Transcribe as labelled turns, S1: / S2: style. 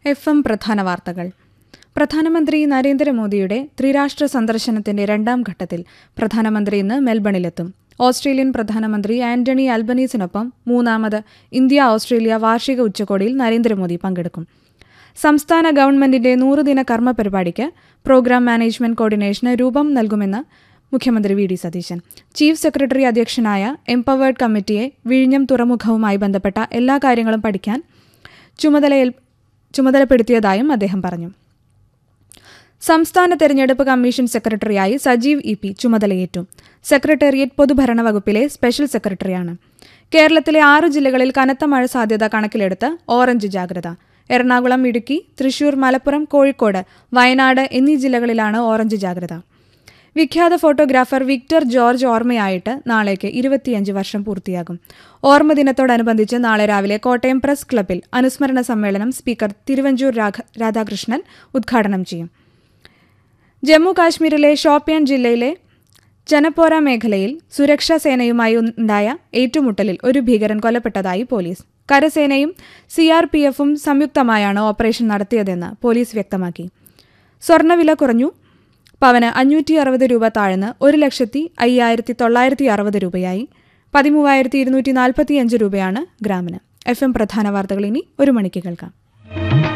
S1: F M പ്രധാന വാർത്തകൾ പ്രധാനമന്ത്രി നരേന്ദ്രമോദിയുടെ ത്രിരാഷ്ട്ര സന്ദർശനത്തിന്റെ രണ്ടാം ഘട്ടത്തിൽ പ്രധാനമന്ത്രി ഇന്ന് മെൽബണിലെത്തും ഓസ്ട്രേലിയൻ പ്രധാനമന്ത്രി ആന്റണി അൽബനീസിനൊപ്പം മൂന്നാമത് ഇന്ത്യ ഓസ്ട്രേലിയ വാർഷിക ഉച്ചകോടിയിൽ നരേന്ദ്രമോദി പങ്കെടുക്കും സംസ്ഥാന ഗവൺമെന്റിന്റെ നൂറുദിന കർമ്മ പരിപാടിക്ക് പ്രോഗ്രാം മാനേജ്മെന്റ് കോർഡിനേഷന് രൂപം നൽകുമെന്ന് മുഖ്യമന്ത്രി V D Satheesan chief secretary അധ്യക്ഷനായ എംപവേർഡ് കമ്മിറ്റിയെ വിഴിഞ്ഞം തുറമുഖവുമായി ബന്ധപ്പെട്ട എല്ലാ കാര്യങ്ങളും പഠിക്കാൻ ചുമതലയേൽ ചുമതലപ്പെടുത്തിയതായും അദ്ദേഹം പറഞ്ഞു സംസ്ഥാന തെരഞ്ഞെടുപ്പ് കമ്മീഷൻ സെക്രട്ടറിയായി സജീവ് ഇ പി ചുമതലയേറ്റു സെക്രട്ടേറിയറ്റ് പൊതുഭരണ വകുപ്പിലെ സ്പെഷ്യൽ സെക്രട്ടറിയാണ് കേരളത്തിലെ ആറ് ജില്ലകളിൽ കനത്ത മഴ സാധ്യത കണക്കിലെടുത്ത് ഓറഞ്ച് ജാഗ്രത എറണാകുളം ഇടുക്കി തൃശൂർ മലപ്പുറം കോഴിക്കോട് വയനാട് എന്നീ ജില്ലകളിലാണ് ഓറഞ്ച് ജാഗ്രത വിഖ്യാത ഫോട്ടോഗ്രാഫർ വിക്ടർ ജോർജ് ഓർമ്മയായിട്ട് നാളേക്ക് ഇരുപത്തിയഞ്ച് വർഷം പൂർത്തിയാകും ഓർമ്മ ദിനത്തോടനുബന്ധിച്ച് നാളെ രാവിലെ കോട്ടയം പ്രസ് ക്ലബ്ബിൽ അനുസ്മരണ സമ്മേളനം സ്പീക്കർ തിരുവഞ്ചൂർ രാഘ- രാധാകൃഷ്ണൻ ഉദ്ഘാടനം ചെയ്യും ജമ്മു കാശ്മീരിലെ ഷോപ്പിയാൻ ജില്ലയിലെ ജനപോര മേഖലയിൽ സുരക്ഷാ സേനയുമായി ഉണ്ടായ ഏറ്റുമുട്ടലിൽ ഒരു ഭീകരൻ കൊല്ലപ്പെട്ടതായി പോലീസ് കരസേനയും സി ആർ പി എഫും സംയുക്തമായാണ് ഓപ്പറേഷൻ നടത്തിയതെന്ന് പോലീസ് വ്യക്തമാക്കി സ്വർണ്ണവില കുറഞ്ഞു പവന് അഞ്ഞൂറ്റി അറുപത് രൂപ താഴ്ന്ന് ഒരു ലക്ഷത്തി അയ്യായിരത്തി തൊള്ളായിരത്തി അറുപത് രൂപയായി പതിമൂവായിരത്തി ഇരുന്നൂറ്റി നാൽപ്പത്തിയഞ്ച് രൂപയാണ് ഗ്രാമിന് എഫ് എം പ്രധാന വാർത്തകൾ ഇനി ഒരു മണിക്ക് കേൾക്കാം